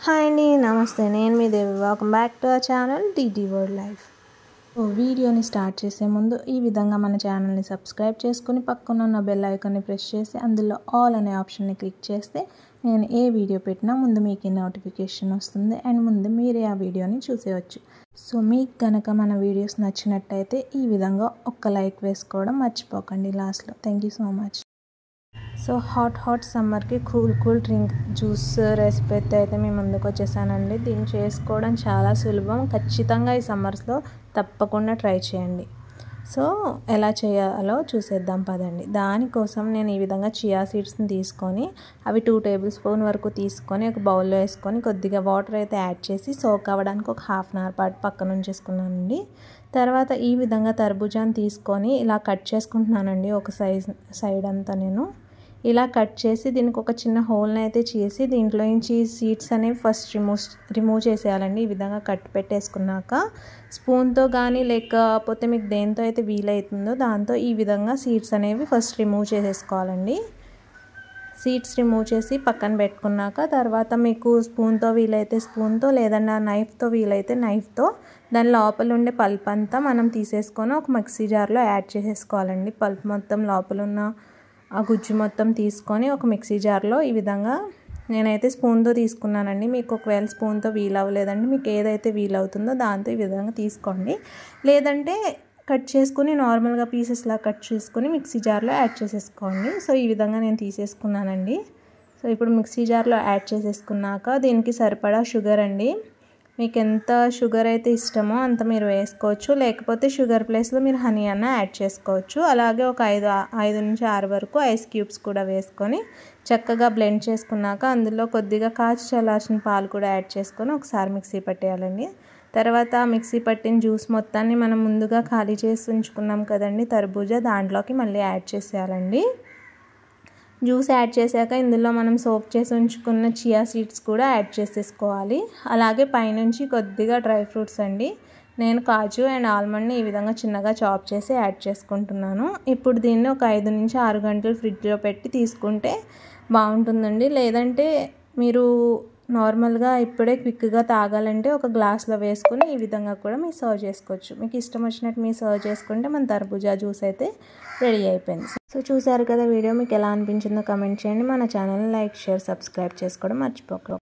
hi అండి నమస్తే నేను మీ Devi welcome back to our channel D D world life ఓ వీడియోని స్టార్ట్ చేసే ముందు ఈ విధంగా మన ఛానల్ని సబ్స్క్రైబ్ చేసుకుని పక్కన ఉన్న బెల్ ఐకాన్ని ప్రెస్ చేసి అందులో ఆల్ అనే ఆప్షన్ని క్లిక్ చేస్తే నేను ఏ వీడియో పెట్టినా ముందు మీకు నోటిఫికేషన్ వస్తుంది అండ్ ముందు మీరే ఆ వీడియోని చూసేయచ్చు సో మీకు కనుక మన వీడియోస్ నచ్చినట్టయితే ఈ విధంగా ఒక్క లైక్ వేసుకోవడం మర్చిపోకండి లాస్ట్లో thank you so much so hot hot సమ్మర్కి cool cool drink juice recipe అయితే మేము ముందుకు వచ్చేసానండి దీన్ని చేసుకోవడం చాలా సులభం ఖచ్చితంగా ఈ సమ్మర్స్లో తప్పకుండా ట్రై చేయండి సో ఎలా చేయాలో చూసేద్దాం పదండి దానికోసం నేను ఈ విధంగా చియా సీడ్స్ని తీసుకొని అవి టూ టేబుల్ స్పూన్ వరకు తీసుకొని ఒక బౌల్లో వేసుకొని కొద్దిగా వాటర్ అయితే యాడ్ చేసి సోక్ అవ్వడానికి ఒక హాఫ్ అన్ అవర్ పాటు పక్కన ఉంచేసుకున్నానండి తర్వాత ఈ విధంగా తర్బూజాన్ని తీసుకొని ఇలా కట్ చేసుకుంటున్నానండి ఒక సైజ్ సైడ్ అంతా నేను ఇలా కట్ చేసి దీనికి ఒక చిన్న హోల్ని అయితే చేసి దీంట్లో నుంచి సీడ్స్ అనేవి ఫస్ట్ రిమూవ్ రిమూవ్ చేసేయాలండి ఈ విధంగా కట్ పెట్టేసుకున్నాక స్పూన్తో కానీ లేకపోతే మీకు దేంతో అయితే వీలవుతుందో దాంతో ఈ విధంగా సీడ్స్ అనేవి ఫస్ట్ రిమూవ్ చేసేసుకోవాలండి సీడ్స్ రిమూవ్ చేసి పక్కన పెట్టుకున్నాక తర్వాత మీకు స్పూన్తో వీలైతే స్పూన్తో లేదన్నా నైఫ్తో వీలైతే నైఫ్తో దాని లోపల ఉండే పల్ప్ అంతా మనం తీసేసుకొని ఒక మిక్సీ జార్లో యాడ్ చేసేసుకోవాలండి పల్ప్ మొత్తం లోపల ఉన్న ఆ గుజ్జు మొత్తం తీసుకొని ఒక మిక్సీ జార్లో ఈ విధంగా నేనైతే స్పూన్తో తీసుకున్నానండి మీకు ఒకవేళ స్పూన్తో వీలు అవ్వలేదండి మీకు ఏదైతే వీలవుతుందో దాంతో ఈ విధంగా తీసుకోండి లేదంటే కట్ చేసుకుని నార్మల్గా పీసెస్లా కట్ చేసుకుని మిక్సీ జార్లో యాడ్ చేసేసుకోండి సో ఈ విధంగా నేను తీసేసుకున్నానండి సో ఇప్పుడు మిక్సీ జార్లో యాడ్ చేసేసుకున్నాక దీనికి సరిపడా షుగర్ అండి మీకు ఎంత షుగర్ అయితే ఇష్టమో అంత మీరు వేసుకోవచ్చు లేకపోతే షుగర్ ప్లేస్లో మీరు హనీ అన్న యాడ్ చేసుకోవచ్చు అలాగే ఒక ఐదు ఐదు నుంచి ఆరు వరకు ఐస్ క్యూబ్స్ కూడా వేసుకొని చక్కగా బ్లెండ్ చేసుకున్నాక అందులో కొద్దిగా కాచి చల్లార్చిన పాలు కూడా యాడ్ చేసుకొని ఒకసారి మిక్సీ పట్టేయాలండి తర్వాత మిక్సీ పట్టిన జ్యూస్ మొత్తాన్ని మనం ముందుగా ఖాళీ చేసి ఉంచుకున్నాం కదండి తర్బూజా దాంట్లోకి మళ్ళీ యాడ్ చేసేయాలండి జ్యూస్ యాడ్ చేశాక ఇందులో మనం సోప్ చేసి ఉంచుకున్న చియా సీడ్స్ కూడా యాడ్ చేసేసుకోవాలి అలాగే పైనుంచి కొద్దిగా డ్రై ఫ్రూట్స్ అండి నేను కాజు అండ్ ఆల్మండ్ని ఈ విధంగా చిన్నగా చాప్ చేసి యాడ్ చేసుకుంటున్నాను ఇప్పుడు దీన్ని ఒక ఐదు నుంచి ఆరు గంటలు ఫ్రిడ్జ్లో పెట్టి తీసుకుంటే బాగుంటుందండి లేదంటే మీరు నార్మల్గా ఇప్పుడే క్విక్గా తాగాలంటే ఒక గ్లాస్లో వేసుకొని ఈ విధంగా కూడా మీరు సర్వ్ చేసుకోవచ్చు మీకు ఇష్టం వచ్చినట్టు మీరు సర్వ్ చేసుకుంటే మన తర్బూజా జ్యూస్ అయితే రెడీ అయిపోయింది సో చూసారు కదా వీడియో మీకు ఎలా అనిపించిందో కమెంట్ చేయండి మన ఛానల్ని లైక్ షేర్ సబ్స్క్రైబ్ చేసుకోవడం మర్చిపోకరు